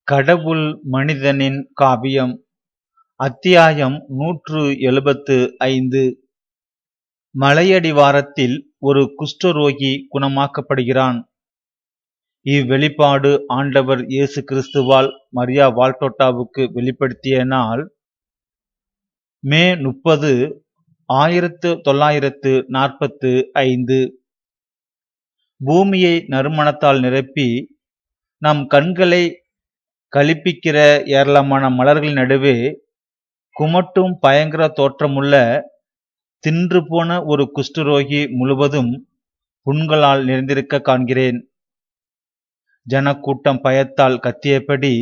கடவுள் மனிதனின் காவியம் அத்தியாயம் நூற்று எழுபத்து ஐந்து மலையடிவாரத்தில் ஒரு குஷ்டரோகி குணமாக்கப்படுகிறான் இவ்வெளிப்பாடு ஆண்டவர் இயேசு கிறிஸ்துவால் மரியா வால்டோட்டாவுக்கு வெளிப்படுத்திய நாள் மே முப்பது ஆயிரத்து தொள்ளாயிரத்து நாற்பத்து ஐந்து பூமியை நறுமணத்தால் நிரப்பி நம் கண்களை களிப்பிக்கிற ஏராளமான மலர்களின் நடுவே குமட்டும் பயங்கர தோற்றமுள்ள தின்று போன ஒரு குஷ்டரோகி முழுவதும் புண்களால் நிறைந்திருக்க காண்கிறேன் ஜனக்கூட்டம் பயத்தால் கத்தியபடி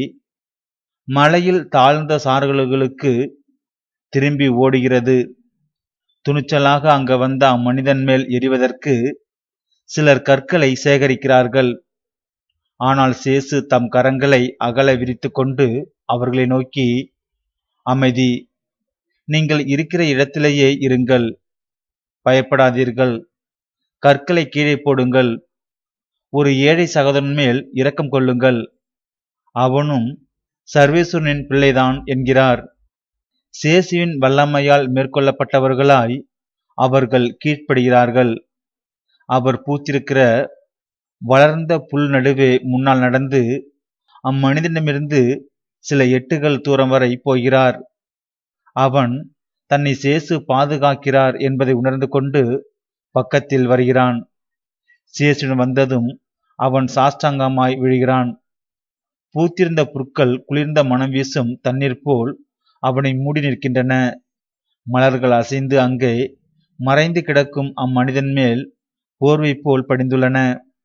மலையில் தாழ்ந்த சார்களுக்கு திரும்பி ஓடுகிறது துணிச்சலாக அங்க வந்த அம்மனிதன் மேல் எறிவதற்கு சிலர் கற்களை சேகரிக்கிறார்கள் ஆனால் சேசு தம் கரங்களை அகல விரித்து கொண்டு அவர்களை நோக்கி அமைதி நீங்கள் இருக்கிற இடத்திலேயே இருங்கள் பயப்படாதீர்கள் கற்களை கீழே போடுங்கள் ஒரு ஏழை சகோதரன் மேல் இரக்கம் கொள்ளுங்கள் அவனும் சர்வேஸ்வரனின் பிள்ளைதான் என்கிறார் சேசுவின் வல்லமையால் மேற்கொள்ளப்பட்டவர்களாய் அவர்கள் கீழ்ப்படுகிறார்கள் அவர் பூத்திருக்கிற வளர்ந்த புல் நடுவே முன்னால் நடந்து அம்மனிதனிடமிருந்து சில எட்டுகள் தூரம் வரை போகிறார் அவன் தன்னை சேசு பாதுகாக்கிறார் என்பதை உணர்ந்து கொண்டு பக்கத்தில் வருகிறான் சேசுடன் வந்ததும் அவன் சாஷ்டாங்கமாய் விழுகிறான் பூத்திருந்த புற்கள் குளிர்ந்த மனம் வீசும் தண்ணீர் போல் அவனை மூடி நிற்கின்றன மலர்கள் அசைந்து அங்கே மறைந்து கிடக்கும் அம்மனிதன் மேல் போர்வை போல் படிந்துள்ளன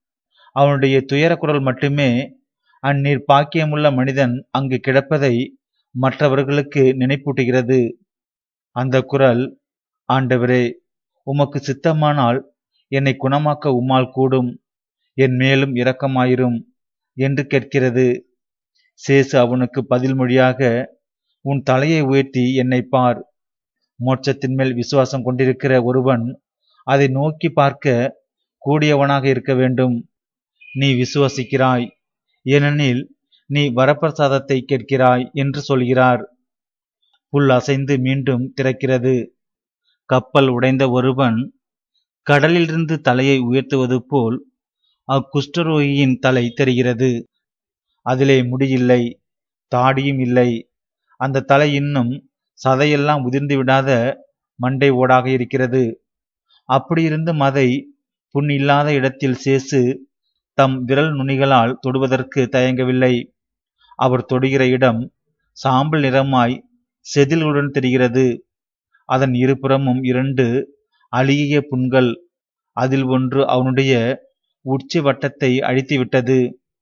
அவனுடைய துயர குரல் மட்டுமே அந்நீர் பாக்கியமுள்ள மனிதன் அங்கு கிடப்பதை மற்றவர்களுக்கு நினைப்பூட்டுகிறது அந்த குரல் ஆண்டவரே உமக்கு சித்தமானால் என்னை குணமாக்க உம்மால் கூடும் என் மேலும் இரக்கமாயிரும் என்று கேட்கிறது சேசு அவனுக்கு பதில் மொழியாக உன் தலையை உயர்த்தி என்னை பார் மோட்சத்தின் மேல் விசுவாசம் கொண்டிருக்கிற ஒருவன் அதை நோக்கி பார்க்க கூடியவனாக இருக்க வேண்டும் நீ விசுவசிக்கிறாய் ஏனெனில் நீ வரப்பிரசாதத்தை கேட்கிறாய் என்று சொல்கிறார் புல் அசைந்து மீண்டும் திறக்கிறது கப்பல் உடைந்த ஒருவன் கடலிலிருந்து தலையை உயர்த்துவது போல் அக்குஷ்டரோகியின் தலை தெரிகிறது அதிலே முடியில்லை தாடியும் இல்லை அந்த தலை இன்னும் சதையெல்லாம் உதிர்ந்து விடாத மண்டை ஓடாக இருக்கிறது அப்படியிருந்தும் அதை புண் இல்லாத இடத்தில் சேசு தம் விரல் நுனிகளால் தொடுவதற்கு தயங்கவில்லை அவர் தொடுகிற இடம் சாம்பல் நிறமாய் செதில்களுடன் தெரிகிறது அதன் இருபுறமும் இரண்டு அழுகிய புண்கள் அதில் ஒன்று அவனுடைய உச்சி வட்டத்தை அழித்துவிட்டது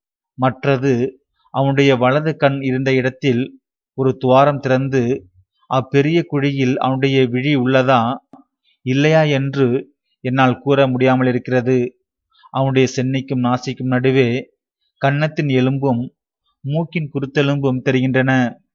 மற்றது அவனுடைய வலது கண் இருந்த இடத்தில் ஒரு துவாரம் திறந்து அப்பெரிய குழியில் அவனுடைய விழி உள்ளதா இல்லையா என்று என்னால் கூற முடியாமல் இருக்கிறது அவனுடைய சென்னைக்கும் நாசிக்கும் நடுவே கன்னத்தின் எலும்பும் மூக்கின் குருத்தெலும்பும் தெரிகின்றன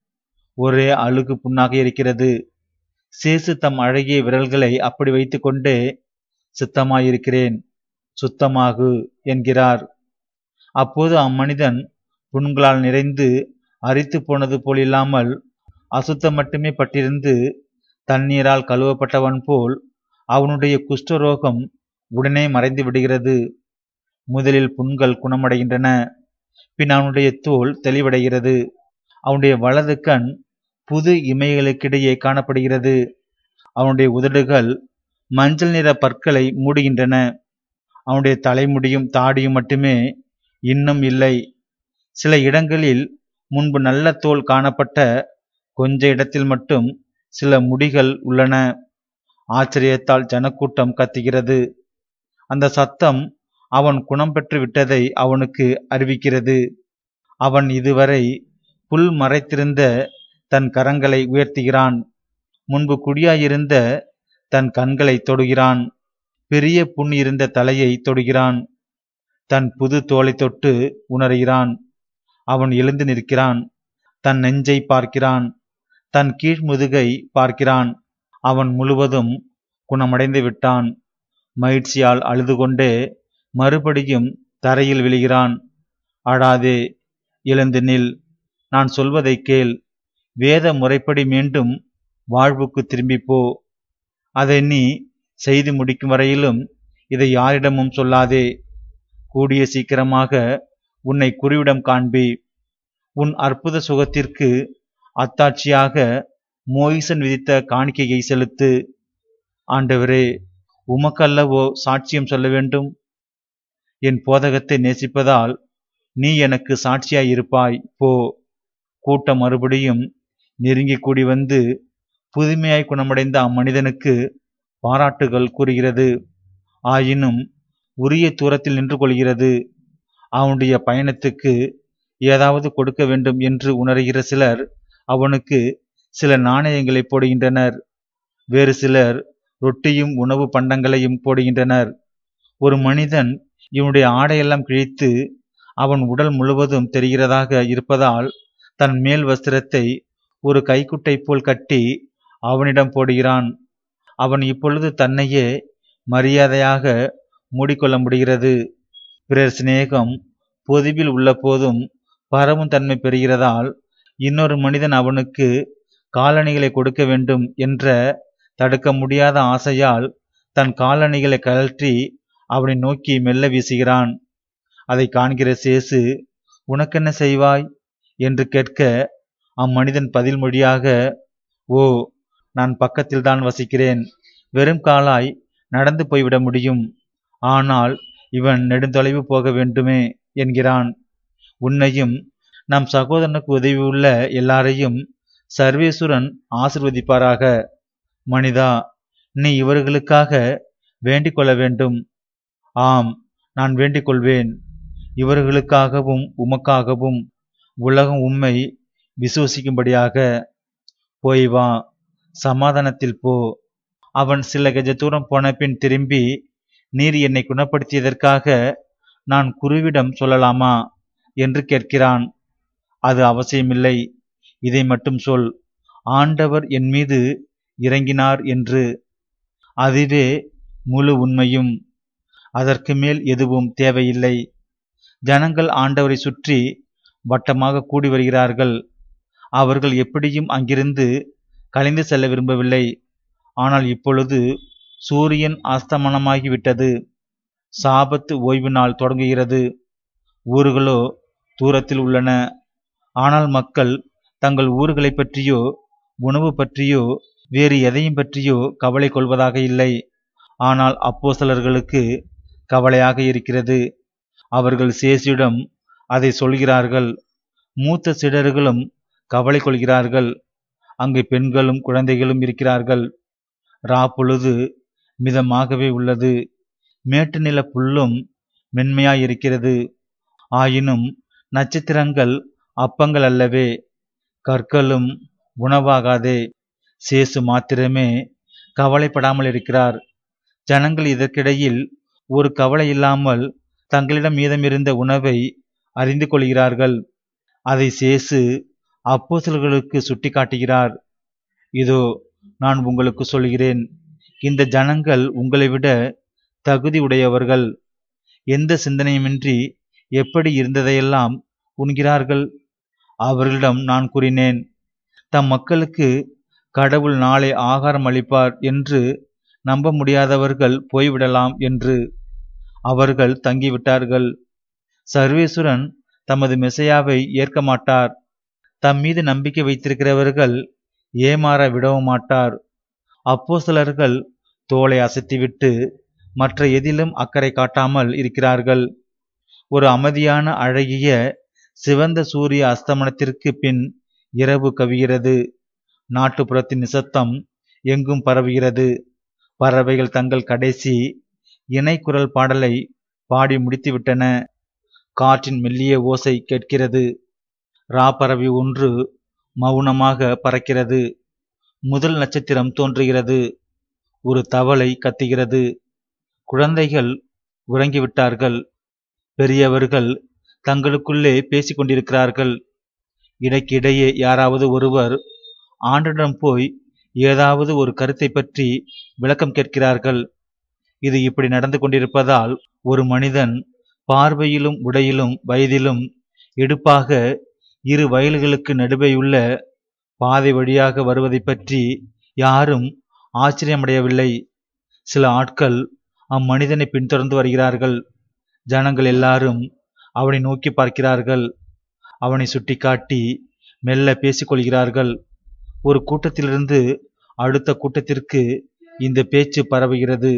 ஒரே அழுகு புண்ணாக இருக்கிறது சேசு தம் அழகிய விரல்களை அப்படி வைத்துக்கொண்டே சித்தமாயிருக்கிறேன் சுத்தமாகு என்கிறார் அப்போது அம்மனிதன் புண்களால் நிறைந்து அரித்து போனது போல் இல்லாமல் அசுத்தம் மட்டுமே பட்டிருந்து தண்ணீரால் கழுவப்பட்டவன் போல் அவனுடைய குஷ்டரோகம் உடனே மறைந்து விடுகிறது முதலில் புண்கள் குணமடைகின்றன பின் அவனுடைய தோல் தெளிவடைகிறது அவனுடைய வலது கண் புது இமைகளுக்கிடையே காணப்படுகிறது அவனுடைய உதடுகள் மஞ்சள் நிற பற்களை மூடுகின்றன அவனுடைய தலைமுடியும் தாடியும் மட்டுமே இன்னும் இல்லை சில இடங்களில் முன்பு நல்ல தோல் காணப்பட்ட கொஞ்ச இடத்தில் மட்டும் சில முடிகள் உள்ளன ஆச்சரியத்தால் ஜனக்கூட்டம் கத்துகிறது அந்த சத்தம் அவன் குணம் பெற்று விட்டதை அவனுக்கு அறிவிக்கிறது அவன் இதுவரை புல் மறைத்திருந்த தன் கரங்களை உயர்த்துகிறான் முன்பு குடியாயிருந்த தன் கண்களை தொடுகிறான் பெரிய புண் இருந்த தலையை தொடுகிறான் தன் புது தோலை தொட்டு உணர்கிறான் அவன் எழுந்து நிற்கிறான் தன் நெஞ்சை பார்க்கிறான் தன் கீழ்முதுகை பார்க்கிறான் அவன் முழுவதும் குணமடைந்து விட்டான் மகிழ்ச்சியால் அழுது கொண்டே மறுபடியும் தரையில் விழுகிறான் அழாதே எழுந்து நில் நான் சொல்வதைக் கேள் வேத முறைப்படி மீண்டும் வாழ்வுக்கு திரும்பிப் போ அதை நீ செய்து முடிக்கும் வரையிலும் இதை யாரிடமும் சொல்லாதே கூடிய சீக்கிரமாக உன்னை குருவிடம் காண்பி உன் அற்புத சுகத்திற்கு அத்தாட்சியாக மோயிசன் விதித்த காணிக்கையை செலுத்து ஆண்டவரே உமக்கல்லவோ சாட்சியம் சொல்ல வேண்டும் என் போதகத்தை நேசிப்பதால் நீ எனக்கு சாட்சியாய் இருப்பாய் போ கூட்டம் மறுபடியும் நெருங்கி கூடி வந்து புதுமையாய் குணமடைந்த அம்மனிதனுக்கு பாராட்டுகள் கூறுகிறது ஆயினும் உரிய தூரத்தில் நின்று கொள்கிறது அவனுடைய பயணத்துக்கு ஏதாவது கொடுக்க வேண்டும் என்று உணர்கிற சிலர் அவனுக்கு சில நாணயங்களை போடுகின்றனர் வேறு சிலர் ரொட்டியும் உணவு பண்டங்களையும் போடுகின்றனர் ஒரு மனிதன் இவனுடைய ஆடையெல்லாம் கிழித்து அவன் உடல் முழுவதும் தெரிகிறதாக இருப்பதால் தன் மேல் வஸ்திரத்தை ஒரு கைக்குட்டை போல் கட்டி அவனிடம் போடுகிறான் அவன் இப்பொழுது தன்னையே மரியாதையாக மூடிக்கொள்ள முடிகிறது பிறர் சிநேகம் பொதுவில் உள்ள போதும் பரவும் தன்மை பெறுகிறதால் இன்னொரு மனிதன் அவனுக்கு காலணிகளை கொடுக்க வேண்டும் என்ற தடுக்க முடியாத ஆசையால் தன் காலணிகளை கழற்றி அவனை நோக்கி மெல்ல வீசுகிறான் அதை காண்கிற சேசு உனக்கென்ன செய்வாய் என்று கேட்க அம்மனிதன் பதில் மொழியாக ஓ நான் பக்கத்தில்தான் வசிக்கிறேன் வெறும் காலாய் நடந்து போய்விட முடியும் ஆனால் இவன் நெடுந்தொலைவு போக வேண்டுமே என்கிறான் உன்னையும் நம் சகோதரனுக்கு உதவியுள்ள எல்லாரையும் சர்வேசுரன் ஆசிர்வதிப்பாராக மனிதா நீ இவர்களுக்காக வேண்டிக் கொள்ள வேண்டும் ஆம் நான் வேண்டிக் கொள்வேன் இவர்களுக்காகவும் உமக்காகவும் உலகம் உம்மை விசுவசிக்கும்படியாக போய் வா சமாதானத்தில் போ அவன் சில கஜ தூரம் போன பின் திரும்பி நீர் என்னை குணப்படுத்தியதற்காக நான் குருவிடம் சொல்லலாமா என்று கேட்கிறான் அது அவசியமில்லை இதை மட்டும் சொல் ஆண்டவர் என் மீது இறங்கினார் என்று அதுவே முழு உண்மையும் அதற்கு மேல் எதுவும் தேவையில்லை ஜனங்கள் ஆண்டவரை சுற்றி வட்டமாக கூடி வருகிறார்கள் அவர்கள் எப்படியும் அங்கிருந்து கலைந்து செல்ல விரும்பவில்லை ஆனால் இப்பொழுது சூரியன் அஸ்தமனமாகிவிட்டது சாபத்து ஓய்வு நாள் தொடங்குகிறது ஊர்களோ தூரத்தில் உள்ளன ஆனால் மக்கள் தங்கள் ஊர்களை பற்றியோ உணவு பற்றியோ வேறு எதையும் பற்றியோ கவலை கொள்வதாக இல்லை ஆனால் அப்போஸ்தலர்களுக்கு கவலையாக இருக்கிறது அவர்கள் சேசியிடம் அதை சொல்கிறார்கள் மூத்த சிடர்களும் கவலை கொள்கிறார்கள் அங்கு பெண்களும் குழந்தைகளும் இருக்கிறார்கள் ரா பொழுது மிதமாகவே உள்ளது மேட்டு நில புல்லும் மென்மையாயிருக்கிறது ஆயினும் நட்சத்திரங்கள் அப்பங்கள் அல்லவே கற்களும் உணவாகாதே சேசு மாத்திரமே கவலைப்படாமல் இருக்கிறார் ஜனங்கள் இதற்கிடையில் ஒரு கவலை இல்லாமல் தங்களிடம் மீதமிருந்த உணவை அறிந்து கொள்கிறார்கள் அதை சேசு அப்போசல்களுக்கு சுட்டி காட்டுகிறார் இதோ நான் உங்களுக்கு சொல்கிறேன் இந்த ஜனங்கள் உங்களை விட தகுதி உடையவர்கள் எந்த சிந்தனையுமின்றி எப்படி இருந்ததையெல்லாம் உண்கிறார்கள் அவர்களிடம் நான் கூறினேன் தம் மக்களுக்கு கடவுள் நாளை ஆகாரம் அளிப்பார் என்று நம்ப முடியாதவர்கள் போய்விடலாம் என்று அவர்கள் தங்கிவிட்டார்கள் சர்வேசுரன் தமது மெசையாவை ஏற்க மாட்டார் தம் மீது நம்பிக்கை வைத்திருக்கிறவர்கள் ஏமாற விடவும் மாட்டார் அப்போஸ்தலர்கள் தோலை அசைத்துவிட்டு மற்ற எதிலும் அக்கறை காட்டாமல் இருக்கிறார்கள் ஒரு அமைதியான அழகிய சிவந்த சூரிய அஸ்தமனத்திற்கு பின் இரவு கவிகிறது நாட்டுப்புறத்தின் நிசத்தம் எங்கும் பரவுகிறது பறவைகள் தங்கள் கடைசி இணைக்குரல் பாடலை பாடி முடித்துவிட்டன காற்றின் மெல்லிய ஓசை கேட்கிறது ராப்பறவை ஒன்று மௌனமாக பறக்கிறது முதல் நட்சத்திரம் தோன்றுகிறது ஒரு தவளை கத்துகிறது குழந்தைகள் உறங்கிவிட்டார்கள் பெரியவர்கள் தங்களுக்குள்ளே பேசிக் கொண்டிருக்கிறார்கள் இடைக்கிடையே யாராவது ஒருவர் ஆண்டிடம் போய் ஏதாவது ஒரு கருத்தை பற்றி விளக்கம் கேட்கிறார்கள் இது இப்படி நடந்து கொண்டிருப்பதால் ஒரு மனிதன் பார்வையிலும் உடையிலும் வயதிலும் எடுப்பாக இரு வயல்களுக்கு நடுவேயுள்ள பாதை வழியாக வருவதைப் பற்றி யாரும் ஆச்சரியமடையவில்லை சில ஆட்கள் அம்மனிதனை பின்தொடர்ந்து வருகிறார்கள் ஜனங்கள் எல்லாரும் அவனை நோக்கி பார்க்கிறார்கள் அவனை சுட்டிக்காட்டி மெல்ல பேசிக்கொள்கிறார்கள் ஒரு கூட்டத்திலிருந்து அடுத்த கூட்டத்திற்கு இந்த பேச்சு பரவுகிறது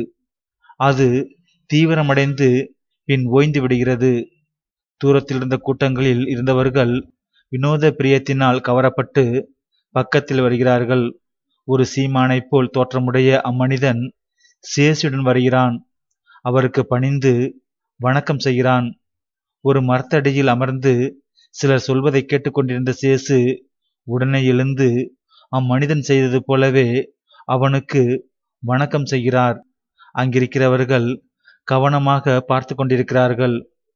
அது தீவிரமடைந்து பின் ஓய்ந்து விடுகிறது தூரத்தில் இருந்த கூட்டங்களில் இருந்தவர்கள் வினோத பிரியத்தினால் கவரப்பட்டு பக்கத்தில் வருகிறார்கள் ஒரு சீமானைப் போல் தோற்றமுடைய அம்மனிதன் சேசுடன் வருகிறான் அவருக்கு பணிந்து வணக்கம் செய்கிறான் ஒரு மரத்தடியில் அமர்ந்து சிலர் சொல்வதை கேட்டுக்கொண்டிருந்த சேசு உடனே எழுந்து அம்மனிதன் செய்தது போலவே அவனுக்கு வணக்கம் செய்கிறார் அங்கிருக்கிறவர்கள் கவனமாக பார்த்து கொண்டிருக்கிறார்கள்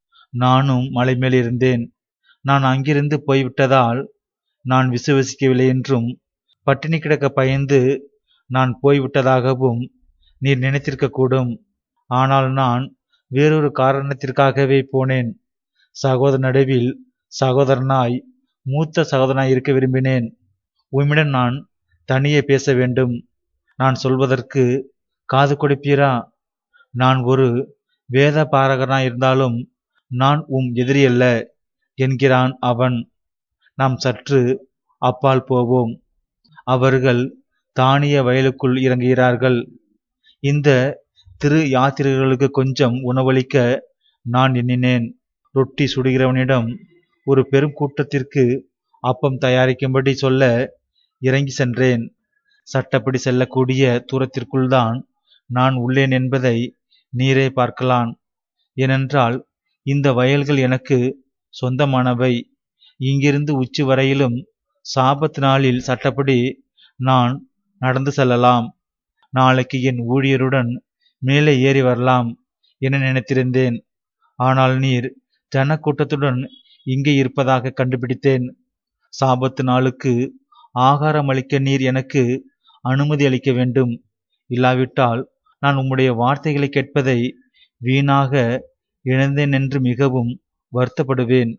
நானும் மலை மேல் இருந்தேன் நான் அங்கிருந்து போய்விட்டதால் நான் விசுவசிக்கவில்லை என்றும் பட்டினி கிடக்க பயந்து நான் போய்விட்டதாகவும் நீர் நினைத்திருக்கக்கூடும் ஆனால் நான் வேறொரு காரணத்திற்காகவே போனேன் சகோதர நடுவில் சகோதரனாய் மூத்த சகோதரனாய் இருக்க விரும்பினேன் உம்மிடம் நான் தனியே பேச வேண்டும் நான் சொல்வதற்கு காது கொடுப்பீரா நான் ஒரு வேத பாரகனாய் இருந்தாலும் நான் உம் எதிரியல்ல என்கிறான் அவன் நாம் சற்று அப்பால் போவோம் அவர்கள் தானிய வயலுக்குள் இறங்குகிறார்கள் இந்த திரு யாத்திரைகளுக்கு கொஞ்சம் உணவளிக்க நான் எண்ணினேன் ரொட்டி சுடுகிறவனிடம் ஒரு பெரும் கூட்டத்திற்கு அப்பம் தயாரிக்கும்படி சொல்ல இறங்கி சென்றேன் சட்டப்படி செல்லக்கூடிய தூரத்திற்குள்தான் நான் உள்ளேன் என்பதை நீரே பார்க்கலாம் ஏனென்றால் இந்த வயல்கள் எனக்கு சொந்தமானவை இங்கிருந்து உச்சி வரையிலும் சாபத் நாளில் சட்டப்படி நான் நடந்து செல்லலாம் நாளைக்கு என் ஊழியருடன் மேலே ஏறி வரலாம் என நினைத்திருந்தேன் ஆனால் நீர் ஜனக்கூட்டத்துடன் இங்கே இருப்பதாக கண்டுபிடித்தேன் சாபத்து நாளுக்கு ஆகாரம் அளிக்க நீர் எனக்கு அனுமதி அளிக்க வேண்டும் இல்லாவிட்டால் நான் உம்முடைய வார்த்தைகளை கேட்பதை வீணாக இழந்தேன் என்று மிகவும் வருத்தப்படுவேன்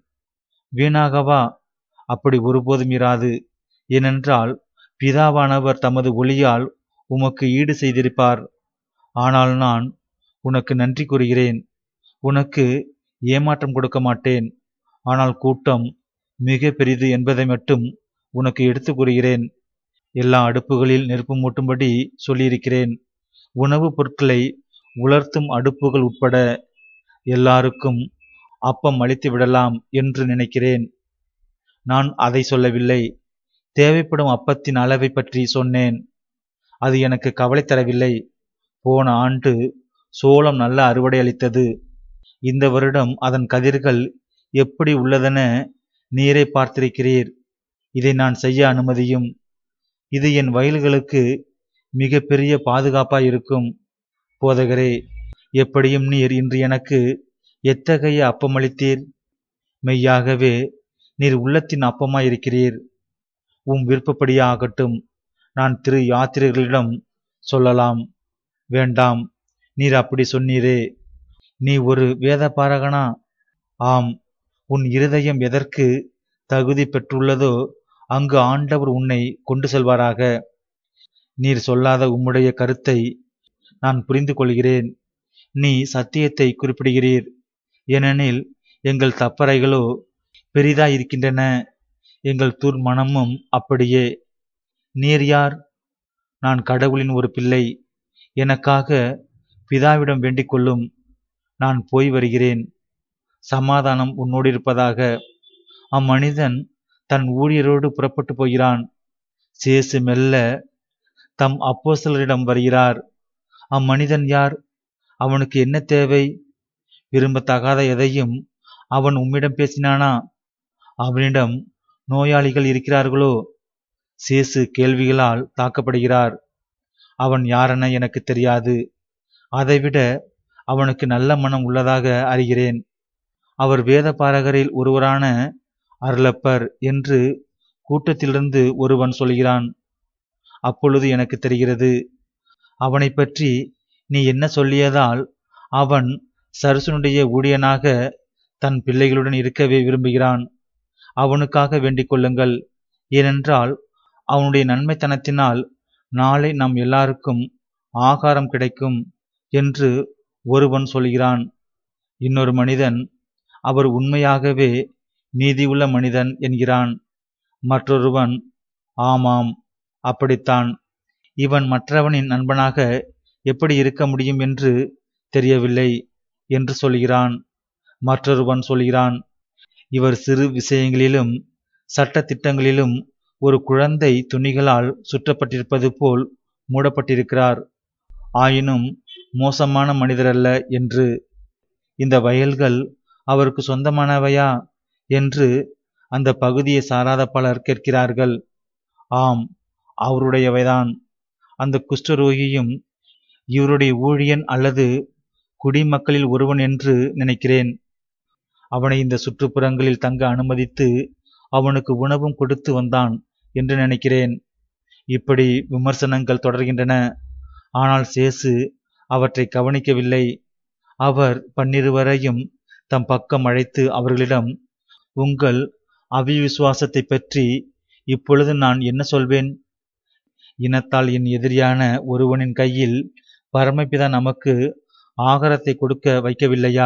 வீணாகவா அப்படி ஒருபோதும் இராது ஏனென்றால் பிதாவானவர் தமது ஒளியால் உமக்கு ஈடு செய்திருப்பார் ஆனால் நான் உனக்கு நன்றி கூறுகிறேன் உனக்கு ஏமாற்றம் கொடுக்க மாட்டேன் ஆனால் கூட்டம் மிக பெரிது என்பதை மட்டும் உனக்கு எடுத்து கூறுகிறேன் எல்லா அடுப்புகளில் நெருப்பு மூட்டும்படி சொல்லியிருக்கிறேன் உணவுப் பொருட்களை உலர்த்தும் அடுப்புகள் உட்பட எல்லாருக்கும் அப்பம் அளித்து விடலாம் என்று நினைக்கிறேன் நான் அதை சொல்லவில்லை தேவைப்படும் அப்பத்தின் அளவை பற்றி சொன்னேன் அது எனக்கு கவலை தரவில்லை போன ஆண்டு சோளம் நல்ல அறுவடை அளித்தது இந்த வருடம் அதன் கதிர்கள் எப்படி உள்ளதென நீரே பார்த்திருக்கிறீர் இதை நான் செய்ய அனுமதியும் இது என் வயல்களுக்கு மிக பெரிய பாதுகாப்பாய் இருக்கும் போதகரே எப்படியும் நீர் இன்று எனக்கு எத்தகைய அப்பமளித்தீர் மெய்யாகவே நீர் உள்ளத்தின் அப்பமாய் இருக்கிறீர் உம் விருப்பப்படியே ஆகட்டும் நான் திரு யாத்திரைகளிடம் சொல்லலாம் வேண்டாம் நீர் அப்படி சொன்னீரே நீ ஒரு வேத பாரகனா ஆம் உன் இருதயம் எதற்கு தகுதி பெற்றுள்ளதோ அங்கு ஆண்டவர் உன்னை கொண்டு செல்வாராக நீர் சொல்லாத உம்முடைய கருத்தை நான் புரிந்து கொள்கிறேன் நீ சத்தியத்தை குறிப்பிடுகிறீர் ஏனெனில் எங்கள் தப்பறைகளோ பெரிதாயிருக்கின்றன எங்கள் துர்மனமும் அப்படியே நீர் யார் நான் கடவுளின் ஒரு பிள்ளை எனக்காக பிதாவிடம் வேண்டிக் கொள்ளும் நான் போய் வருகிறேன் சமாதானம் உன்னோடு இருப்பதாக அம்மனிதன் தன் ஊழியரோடு புறப்பட்டு போகிறான் சேசு மெல்ல தம் அப்போஸ்தலரிடம் வருகிறார் அம்மனிதன் யார் அவனுக்கு என்ன தேவை விரும்பத்தகாத எதையும் அவன் உம்மிடம் பேசினானா அவனிடம் நோயாளிகள் இருக்கிறார்களோ சேசு கேள்விகளால் தாக்கப்படுகிறார் அவன் யாரென எனக்கு தெரியாது அதைவிட அவனுக்கு நல்ல மனம் உள்ளதாக அறிகிறேன் அவர் வேத பாரகரில் ஒருவரான அருளப்பர் என்று கூட்டத்திலிருந்து ஒருவன் சொல்கிறான் அப்பொழுது எனக்கு தெரிகிறது அவனை பற்றி நீ என்ன சொல்லியதால் அவன் சரசனுடைய ஊழியனாக தன் பிள்ளைகளுடன் இருக்கவே விரும்புகிறான் அவனுக்காக வேண்டிக் கொள்ளுங்கள் ஏனென்றால் அவனுடைய நன்மைத்தனத்தினால் நாளை நம் எல்லாருக்கும் ஆகாரம் கிடைக்கும் என்று ஒருவன் சொல்கிறான் இன்னொரு மனிதன் அவர் உண்மையாகவே நீதியுள்ள மனிதன் என்கிறான் மற்றொருவன் ஆமாம் அப்படித்தான் இவன் மற்றவனின் நண்பனாக எப்படி இருக்க முடியும் என்று தெரியவில்லை என்று சொல்கிறான் மற்றொருவன் சொல்கிறான் இவர் சிறு விஷயங்களிலும் சட்ட திட்டங்களிலும் ஒரு குழந்தை துணிகளால் சுற்றப்பட்டிருப்பது போல் மூடப்பட்டிருக்கிறார் ஆயினும் மோசமான மனிதரல்ல என்று இந்த வயல்கள் அவருக்கு சொந்தமானவையா என்று அந்த பகுதியை சாராத பலர் கேட்கிறார்கள் ஆம் அவருடையவைதான் அந்த குஷ்டரோகியும் இவருடைய ஊழியன் அல்லது குடிமக்களில் ஒருவன் என்று நினைக்கிறேன் அவனை இந்த சுற்றுப்புறங்களில் தங்க அனுமதித்து அவனுக்கு உணவும் கொடுத்து வந்தான் என்று நினைக்கிறேன் இப்படி விமர்சனங்கள் தொடர்கின்றன ஆனால் சேசு அவற்றை கவனிக்கவில்லை அவர் பன்னிருவரையும் தம் பக்கம் அழைத்து அவர்களிடம் உங்கள் அவிவிசுவாசத்தை பற்றி இப்பொழுது நான் என்ன சொல்வேன் இனத்தால் என் எதிரியான ஒருவனின் கையில் பரமபிதா நமக்கு ஆகாரத்தை கொடுக்க வைக்கவில்லையா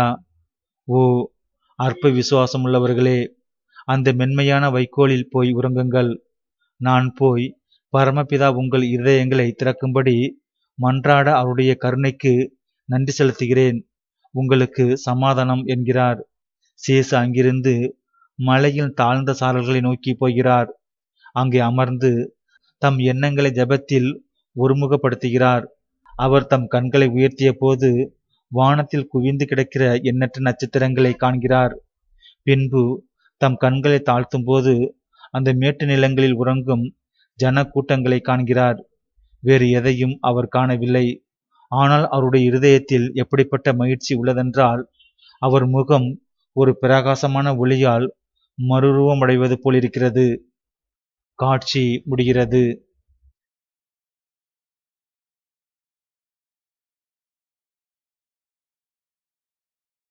ஓ அற்ப விசுவாசமுள்ளவர்களே அந்த மென்மையான வைக்கோலில் போய் உறங்குங்கள் நான் போய் பரமபிதா உங்கள் இருதயங்களை திறக்கும்படி மன்றாட அவருடைய கருணைக்கு நன்றி செலுத்துகிறேன் உங்களுக்கு சமாதானம் என்கிறார் சேசு அங்கிருந்து மலையில் தாழ்ந்த சாரல்களை நோக்கி போகிறார் அங்கே அமர்ந்து தம் எண்ணங்களை ஜெபத்தில் ஒருமுகப்படுத்துகிறார் அவர் தம் கண்களை உயர்த்திய போது வானத்தில் குவிந்து கிடக்கிற எண்ணற்ற நட்சத்திரங்களை காண்கிறார் பின்பு தம் கண்களை தாழ்த்தும் போது அந்த மேட்டு நிலங்களில் உறங்கும் ஜன கூட்டங்களை காண்கிறார் வேறு எதையும் அவர் காணவில்லை ஆனால் அவருடைய இருதயத்தில் எப்படிப்பட்ட மகிழ்ச்சி உள்ளதென்றால் அவர் முகம் ஒரு பிரகாசமான ஒளியால் மறுரூபமடைவது போலிருக்கிறது காட்சி முடிகிறது